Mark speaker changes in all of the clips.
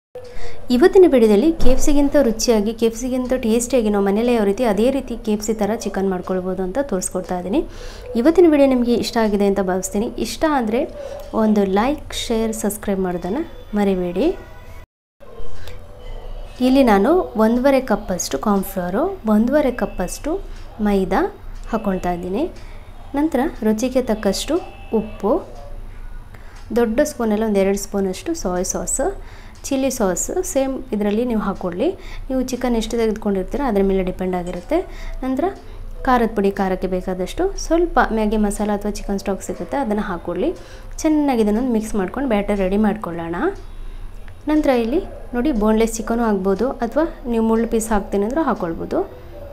Speaker 1: ಇವತ್ತಿನ ವಿಡಿಯೋದಲ್ಲಿ K F ಸಿಗಿಂತ ರುಚಿಯಾಗಿ ಕೆ ಎಫ್ ಸಿಗಿಂತ ಟೇಸ್ಟಿಯಾಗಿ ನಾವು ಮನೇಲೇ ಯಾವ ರೀತಿ ಅದೇ ರೀತಿ ಕೆ ಎಫ್ ಸಿ ಥರ ಚಿಕನ್ ಮಾಡ್ಕೊಳ್ಬೋದು ಅಂತ ತೋರಿಸ್ಕೊಡ್ತಾ ಇದ್ದೀನಿ ಇವತ್ತಿನ ವಿಡಿಯೋ ನಿಮಗೆ ಇಷ್ಟ ಆಗಿದೆ ಅಂತ ಭಾವಿಸ್ತೀನಿ ಇಷ್ಟ ಆದರೆ ಒಂದು ಲೈಕ್ ಶೇರ್ ಸಬ್ಸ್ಕ್ರೈಬ್ ಮಾಡೋದನ್ನು ಮರಿಬೇಡಿ ಇಲ್ಲಿ ನಾನು ಒಂದೂವರೆ ಕಪ್ಪಷ್ಟು ಕಾರ್ನ್ಫ್ಲವರು ಒಂದೂವರೆ ಕಪ್ಪಷ್ಟು ಮೈದಾ ಹಾಕ್ಕೊಳ್ತಾ ಇದ್ದೀನಿ ನಂತರ ರುಚಿಗೆ ತಕ್ಕಷ್ಟು ಉಪ್ಪು ದೊಡ್ಡ ಸ್ಪೂನಲ್ಲಿ ಒಂದು ಎರಡು ಸ್ಪೂನಷ್ಟು soy sauce chilli sauce same ಇದರಲ್ಲಿ ನೀವು ಹಾಕ್ಕೊಳ್ಳಿ ನೀವು ಚಿಕನ್ ಎಷ್ಟು ತೆಗೆದುಕೊಂಡಿರ್ತೀರೋ ಅದರ ಮೇಲೆ ಡಿಪೆಂಡ್ ಆಗಿರುತ್ತೆ ನಂತರ ಖಾರದ ಪುಡಿ ಖಾರಕ್ಕೆ ಬೇಕಾದಷ್ಟು ಸ್ವಲ್ಪ ಮ್ಯಾಗಿ ಮಸಾಲ ಅಥವಾ ಚಿಕನ್ ಸ್ಟಾಕ್ ಸಿಗುತ್ತೆ ಅದನ್ನು ಹಾಕ್ಕೊಳ್ಳಿ ಚೆನ್ನಾಗಿ ಇದನ್ನೊಂದು ಮಿಕ್ಸ್ ಮಾಡ್ಕೊಂಡು ಬ್ಯಾಟರ್ ರೆಡಿ ಮಾಡ್ಕೊಳ್ಳೋಣ ನಂತರ ಇಲ್ಲಿ ನೋಡಿ ಬೋನ್ಲೆಸ್ ಚಿಕನು ಆಗ್ಬೋದು ಅಥವಾ ನೀವು ಮುಳ್ಳು ಪೀಸ್ ಹಾಕ್ತೀನಿ ಅಂದರೂ ಹಾಕ್ಕೊಳ್ಬೋದು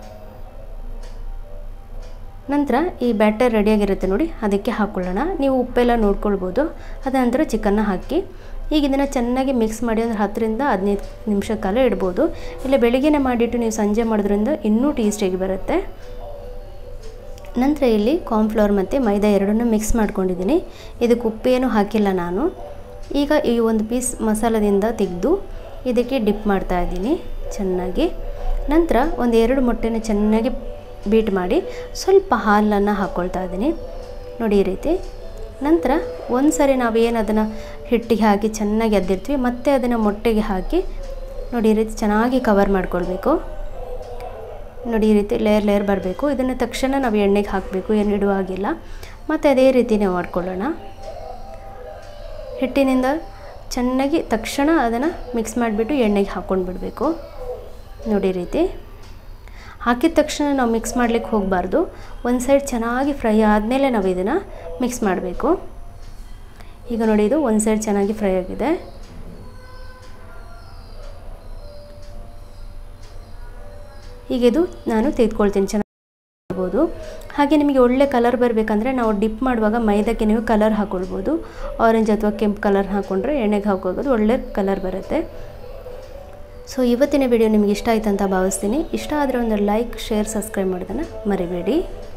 Speaker 1: ನಂತರ ಈ ಬ್ಯಾಟರ್ ರೆಡಿಯಾಗಿರುತ್ತೆ ನೋಡಿ ಅದಕ್ಕೆ ಹಾಕ್ಕೊಳ್ಳೋಣ ನೀವು ಉಪ್ಪೆಲ್ಲ ನೋಡ್ಕೊಳ್ಬೋದು ಅದ ನಂತರ ಚಿಕನ್ನ ಹಾಕಿ ಈಗ ಇದನ್ನು ಚೆನ್ನಾಗಿ ಮಿಕ್ಸ್ ಮಾಡಿ ಒಂದು ಹತ್ತರಿಂದ ಹದಿನೈದು ನಿಮಿಷ ಕಾಲ ಇಡ್ಬೋದು ಇಲ್ಲ ಬೆಳಿಗ್ಗೆನೇ ಮಾಡಿಟ್ಟು ನೀವು ಸಂಜೆ ಮಾಡೋದ್ರಿಂದ ಇನ್ನೂ ಟೇಸ್ಟಿಯಾಗಿ ಬರುತ್ತೆ ನಂತರ ಇಲ್ಲಿ ಕಾರ್ನ್ಫ್ಲವರ್ ಮತ್ತು ಮೈದಾ ಎರಡನ್ನೂ ಮಿಕ್ಸ್ ಮಾಡ್ಕೊಂಡಿದ್ದೀನಿ ಇದಕ್ಕೆ ಉಪ್ಪೇನು ಹಾಕಿಲ್ಲ ನಾನು ಈಗ ಈ ಒಂದು ಪೀಸ್ ಮಸಾಲದಿಂದ ತೆಗೆದು ಇದಕ್ಕೆ ಡಿಪ್ ಮಾಡ್ತಾ ಇದ್ದೀನಿ ಚೆನ್ನಾಗಿ ನಂತರ ಒಂದು ಎರಡು ಮೊಟ್ಟೆನ ಚೆನ್ನಾಗಿ ಬೀಟ್ ಮಾಡಿ ಸ್ವಲ್ಪ ಹಾಲನ್ನು ಹಾಕ್ಕೊಳ್ತಾ ಇದ್ದೀನಿ ನೋಡಿ ಈ ರೀತಿ ನಂತರ ಒಂದು ಸರಿ ನಾವು ಏನು ಅದನ್ನು ಹಿಟ್ಟಿಗೆ ಹಾಕಿ ಚೆನ್ನಾಗಿ ಅದ್ದಿರ್ತೀವಿ ಮತ್ತೆ ಅದನ್ನು ಮೊಟ್ಟೆಗೆ ಹಾಕಿ ನೋಡಿ ಈ ರೀತಿ ಚೆನ್ನಾಗಿ ಕವರ್ ಮಾಡ್ಕೊಳ್ಬೇಕು ನೋಡಿ ಈ ರೀತಿ ಲೇಯರ್ ಲೇಯರ್ ಬರಬೇಕು ಇದನ್ನು ತಕ್ಷಣ ನಾವು ಎಣ್ಣೆಗೆ ಹಾಕಬೇಕು ಏನು ಇಡುವಾಗಿಲ್ಲ ಮತ್ತು ಅದೇ ರೀತಿನೇ ಮಾಡ್ಕೊಳ್ಳೋಣ ಹಿಟ್ಟಿನಿಂದ ಚೆನ್ನಾಗಿ ತಕ್ಷಣ ಅದನ್ನು ಮಿಕ್ಸ್ ಮಾಡಿಬಿಟ್ಟು ಎಣ್ಣೆಗೆ ಹಾಕ್ಕೊಂಡು ಬಿಡಬೇಕು ನೋಡಿ ರೀತಿ ಹಾಕಿದ ತಕ್ಷಣ ನಾವು ಮಿಕ್ಸ್ ಮಾಡಲಿಕ್ಕೆ ಹೋಗಬಾರ್ದು ಒಂದು ಸೈಡ್ ಚೆನ್ನಾಗಿ ಫ್ರೈ ಆದಮೇಲೆ ನಾವು ಇದನ್ನು ಮಿಕ್ಸ್ ಮಾಡಬೇಕು ಈಗ ನೋಡಿ ಇದು ಒಂದು ಸೈಡ್ ಚೆನ್ನಾಗಿ ಫ್ರೈ ಆಗಿದೆ ಈಗ ಇದು ನಾನು ತೆಗೆದುಕೊಳ್ತೀನಿ ಚೆನ್ನಾಗಿ ಮಾಡ್ಬೋದು ಹಾಗೆ ನಿಮಗೆ ಒಳ್ಳೆ ಕಲರ್ ಬರಬೇಕಂದ್ರೆ ನಾವು ಡಿಪ್ ಮಾಡುವಾಗ ಮೈದಾಕ್ಕೆ ನೀವು ಕಲರ್ ಹಾಕ್ಕೊಳ್ಬೋದು ಆರೆಂಜ್ ಅಥವಾ ಕೆಂಪು ಕಲರ್ ಹಾಕ್ಕೊಂಡ್ರೆ ಎಣ್ಣೆಗೆ ಹಾಕೋದು ಒಳ್ಳೆ ಕಲರ್ ಬರುತ್ತೆ ಸೊ ಇವತ್ತಿನ ವಿಡಿಯೋ ನಿಮಗೆ ಇಷ್ಟ ಆಯ್ತು ಅಂತ ಭಾವಿಸ್ತೀನಿ ಇಷ್ಟ ಆದರೆ ಒಂದು ಲೈಕ್ ಶೇರ್ ಸಬ್ಸ್ಕ್ರೈಬ್ ಮಾಡೋದನ್ನು ಮರಿಬೇಡಿ